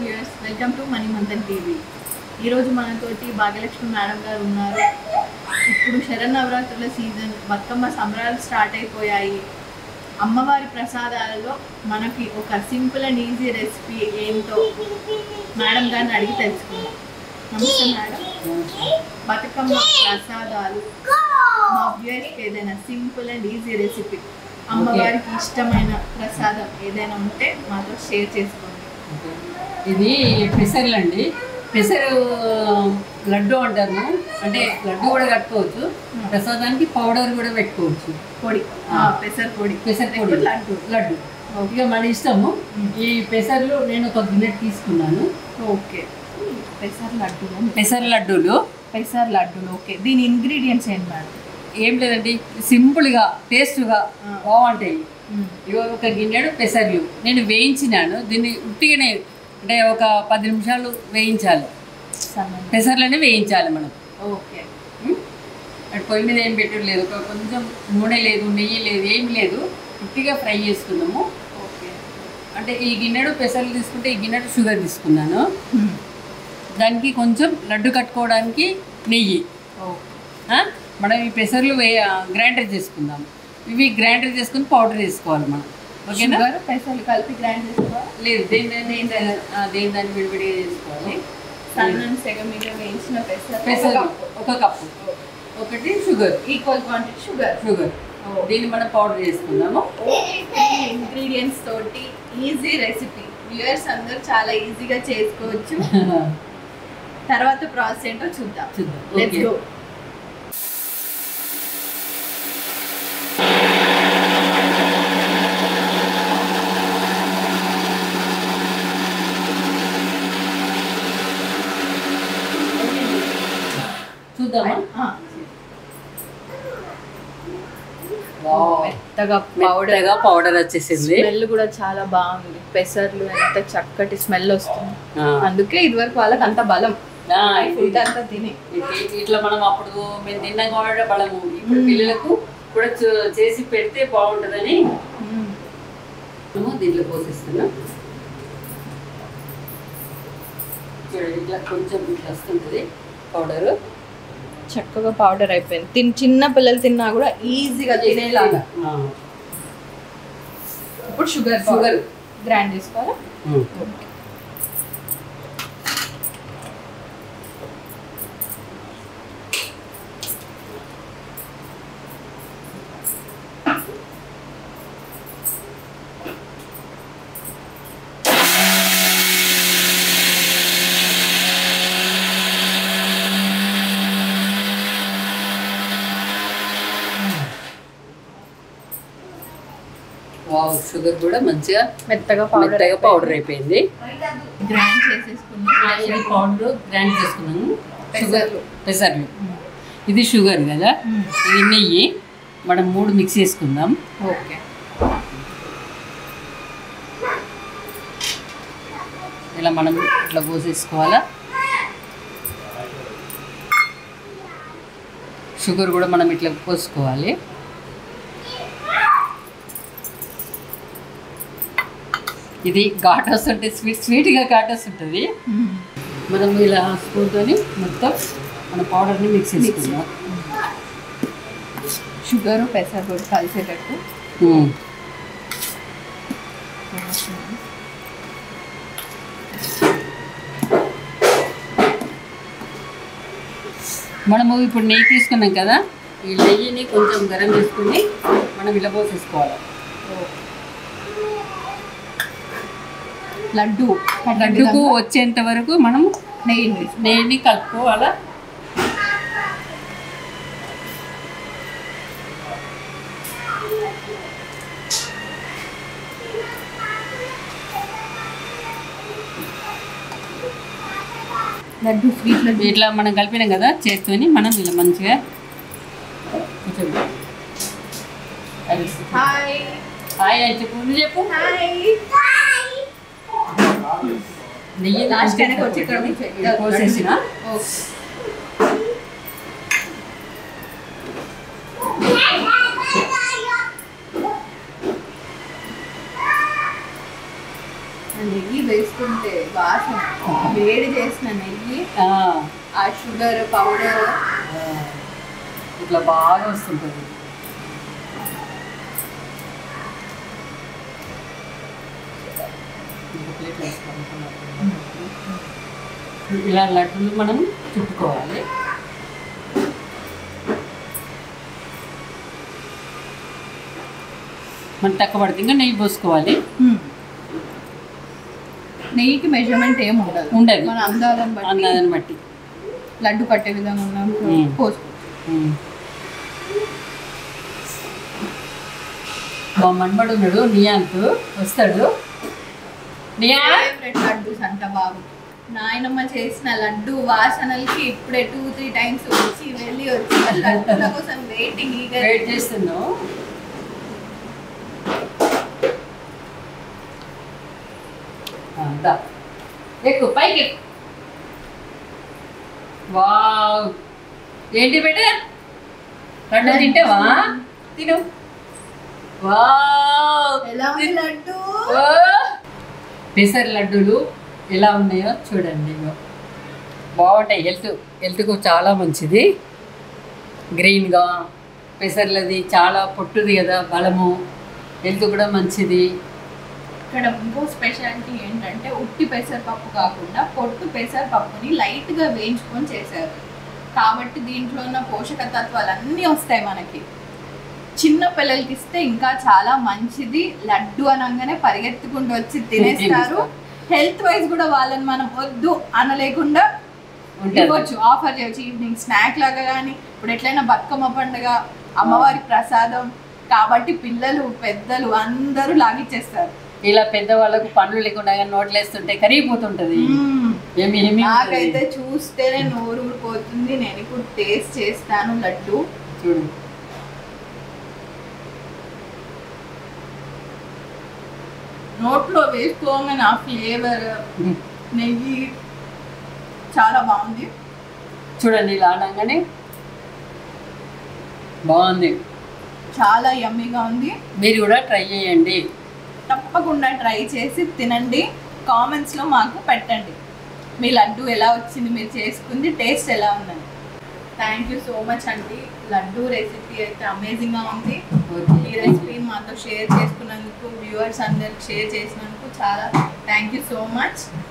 Viewers welcome to money Manthan TV ఈరోజు మనతోటి Bhagyalakshmi madam గారు ఉన్నారు ఇప్పుడు శరన్నవరాత్రుల సీజన్ బతుకమ్మ సంబరాలు స్టార్ట్ అయిపోయాయి అమ్మవారి ప్రసాదాలలో మనకి ఒక సింపుల్ అండ్ ఈజీ రెసిపీ ఏంటో మేడం గారిని అడిగి తెలుసుకుందాం నమస్తే మేడం బతుకమ్మ ప్రసాదాలు మా వ్యూయర్స్కి ఏదైనా సింపుల్ అండ్ ఈజీ రెసిపీ అమ్మవారికి ఇష్టమైన ప్రసాదం ఏదైనా ఉంటే మాతో షేర్ చేసుకోండి ఇది పెసర్లు అండి పెసరు లడ్డు అంటారు అంటే లడ్డు కూడా కట్టుకోవచ్చు ప్రసాదానికి పౌడర్ కూడా పెట్టుకోవచ్చు పొడి ఆ, పెసర పొడి పెసర పొడి లేకపోతే లడ్డు లడ్డు ఇక మన ఇష్టము ఈ పెసర్లు నేను ఒక గిన్నె తీసుకున్నాను ఓకే పెసర లడ్డు పెసర లడ్డూలు పెసర లడ్డూలు ఓకే దీని ఇంగ్రీడియంట్స్ ఏంటి మేడం ఏం లేదండి సింపుల్గా టేస్ట్గా ఆ. బాగుంటాయి ఇగో ఒక గిన్నెడు పెసర్లు నేను వేయించినాను దీన్ని ఉట్టిగానే అంటే ఒక పది నిమిషాలు వేయించాలి సన్నగా పెసర్లనే వేయించాలి మనం ఓకే ఉం? అటు పొయ్యి మీద ఏం పెట్టలేదు ఒక కొంచెం నూనె లేదు నెయ్యి లేదు ఏం లేదు ఉట్టిగా ఫ్రై చేసుకున్నాము ఓకే అంటే ఈ గిన్నెడు పెసర్లు తీసుకుంటే ఈ గిన్నెడు షుగర్ తీసుకున్నాను దానికి కొంచెం లడ్డు కట్టుకోవడానికి నెయ్యి ఓకే ఆ? మనం ఈ పెసర్లు వే గ్రైండర్ చేసుకుందాం ఇవి గ్రైండర్ చేసుకుని పౌడర్ వేసుకోవాలి మనం ఓకేనా షుగర్ పెసర్లు కలిపి గ్రైండ్ చేసుకోవాలి లేదు దేని దాన్ని దేని దాన్ని ఆ, దేని దాన్ని విడివిడిగా చేసుకోవాలి సన్న సెగ మీద వేయించిన పెసర పెసర్లు ఒక కప్పు ఒకటి sugar equal quantity sugar sugar దీన్ని మనం పౌడర్ చేసుకుందాము ఇంగ్రీడియంట్స్ తోటి ఈజీ రెసిపీ వ్యూయర్స్ అందరూ చాలా ఈజీగా చేసుకోవచ్చు తర్వాత ప్రాసెస్ ఏంటో చూద్దాం చూద్దాం లెట్స్ ఓకే గో చూద్దామా వావ్. మెత్తగా పౌడర్ మెత్తగా పౌడర్ వచ్చేసింది స్మెల్ కూడా చాలా బాగుంది పెసర్లు ఎంత చక్కటి స్మెల్ వస్తుంది ఆ. అందుకే ఇదివరకు వాళ్ళకి అంత బలం ఆ, ఫుడ్ ఇది- అంతా తిని ఇది- ఇట్లా మనం అప్పుడు మేము తిన్నాం కాబట్టి బలము ఇప్పుడు పిల్లలకు కూడా చూ- చేసి పెడితే బాగుంటుందని మనము దీంట్లో పోసేస్తున్నాం చూడండి ఇట్లా కొంచెం ఇట్లా వస్తుంటుంది పౌడరు చక్కగా పౌడర్ అయిపోయింది తిన్ చిన్న పిల్లలు తిన్నా కూడా ఈజీగా తినేలాగా ఇప్పుడు షుగర్ షుగర్ గ్రైండ్ చేసుకోవాలా వావ్ షుగర్ కూడా మంచిగా మెత్తగా పౌడర్ మెత్తగా పౌడర్ అయిపోయింది గ్రైండ్ చేసేసుకున్నాం ఇది పౌడర్ గ్రైండ్ చేసుకున్నాము షుగర్ పెసర్లు. పెసర్లు ఇది షుగర్ కదా ఇది నెయ్యి మనం మూడు మిక్స్ చేసుకుందాం ఓకే ఇలా మనం ఇట్లా పోసేసుకోవాలా షుగర్ కూడా మనం ఇట్లా పోసుకోవాలి ఇది ఘాట్ వస్తుంటే స్వీట్ స్వీట్గా ఘాట్ వస్తుంటుంది మనం ఇలా స్పూన్తోని మొత్తం మన పౌడర్ని మిక్స్ చేసుకుందాం షుగర్ పెసర్ కూడా కలిసేటట్టు ఉమ్. మనము ఇప్పుడు నెయ్యి తీసుకున్నాం కదా ఈ నెయ్యిని కొంచెం గరం చేసుకుని మనం ఇలా పోసేసుకోవాలి లడ్డు లడ్డుకు వచ్చేంత వరకు మనం నెయ్యి నెయ్యిని కలుపుకోవాలా లడ్డు స్వీట్ లడ్డు ఇట్లా మనం కలిపినాం కదా చేత్తోని మనం ఇలా మంచిగా కొంచెం హాయ్ హాయ్ అని చెప్పు నువ్వు చెప్పు హాయ్ నెయ్యి లాస్ట్ కనుక వచ్చి ఇక్కడ నుంచి పోసేసిన ఓకే నెయ్యి వేసుకుంటే బాగుంది వాసన వేడి చేసిన నెయ్యి ఆ, ఆ షుగర్ పౌడర్ ఆ, ఇట్లా బాగా వస్తుంటుంది ఇంకో ప్లేట్ వేసుకోవాలి. ఇలా లడ్డూలు మనం చుట్టుకోవాలి మన తక్కువ పడితే ఇంకా నెయ్యి పోసుకోవాలి నెయ్యికి మెజర్మెంట్ ఏం ఉండదు ఉండదు. మన అందాలను బట్టి అన్నదాన్ని బట్టి లడ్డు పట్టే విధంగా ఉన్నాం మ్మ్. పోసుకో ఉమ్. మా మన్మడు ఉన్నాడు నియాంత్ వస్తాడు నియా ఫేవరెట్ లడ్డూస్ అంట బాబు నాయనమ్మ చేసిన లడ్డు వాసనలకి ఇప్పుడే టూ త్రీ టైమ్స్ వచ్చి వెళ్ళి వచ్చి వాళ్ళ లడ్డూల కోసం వెయిటింగ్ ఈగర్ వెయిట్ చేస్తున్నావు ఆ, దా. ఎక్కు పైకి ఎక్కు వావ్ ఏంటి బేట లడ్డు తింటావా తిను వావ్ ఎలా ఉంది లడ్డు ఓ! పెసర లడ్డూలు ఎలా ఉన్నాయో చూడండి ఇగో బాగుంటాయి హెల్త్ హెల్త్కు చాలా మంచిది గ్రీన్గా పెసర్లది చాలా పొట్టుది కదా బలము హెల్త్ కూడా మంచిది ఇక్కడ ఇంకో స్పెషాలిటీ ఏంటంటే ఉట్టి పెసరపప్పు కాకుండా పొట్టు పెసరపప్పుని లైట్ గా వేయించుకొని చేశారు కాబట్టి దీంట్లో ఉన్న పోషక తత్వాలు అన్నీ వస్తాయి మనకి చిన్న పిల్లలకి ఇస్తే ఇంకా చాలా మంచిది లడ్డు అనగానే పరిగెత్తుకుంటూ వచ్చి తినేస్తారు హెల్త్ వైజ్ కూడా వాళ్ళని మనం వద్దు అనలేకుండా ఉంటుంది ఇవ్వచ్చు ఆఫర్ చేయొచ్చు ఈవినింగ్ స్నాక్ లాగా కానీ ఇప్పుడు ఎట్లయినా బతుకమ్మ పండుగ అమ్మవారి ప్రసాదం కాబట్టి పిల్లలు పెద్దలు అందరూ లాగిచ్చేస్తారు ఇలా పెద్దవాళ్ళకు పనులు లేకుండా కానీ నోట్లు వేస్తుంటే కరిగిపోతుంటది మ్మ్. ఏమి ఏమి నాకైతే చూస్తేనే నోరు ఊరిపోతుంది నేను ఇప్పుడు టేస్ట్ చేస్తాను లడ్డు చూడు నోట్లో వేసుకోగానే ఆ ఫ్లేవర్ నెయ్యి చాలా బాగుంది చూడండి ఇలా అనగానే బాగుంది చాలా యమ్మీగా ఉంది మీరు కూడా ట్రై చేయండి తప్పకుండా ట్రై చేసి తినండి కామెంట్స్లో మాకు పెట్టండి మీ లడ్డు ఎలా వచ్చింది మీరు చేసుకుంది టేస్ట్ ఎలా ఉందని థ్యాంక్ యూ సో మచ్ అండి లడ్డు రెసిపీ అయితే అమేజింగ్గా ఉంది ఈ రెసిపీని మాతో షేర్ చేసుకున్నందుకు వ్యూవర్స్ అందరికి షేర్ చేసినందుకు చాలా థ్యాంక్ యూ సో మచ్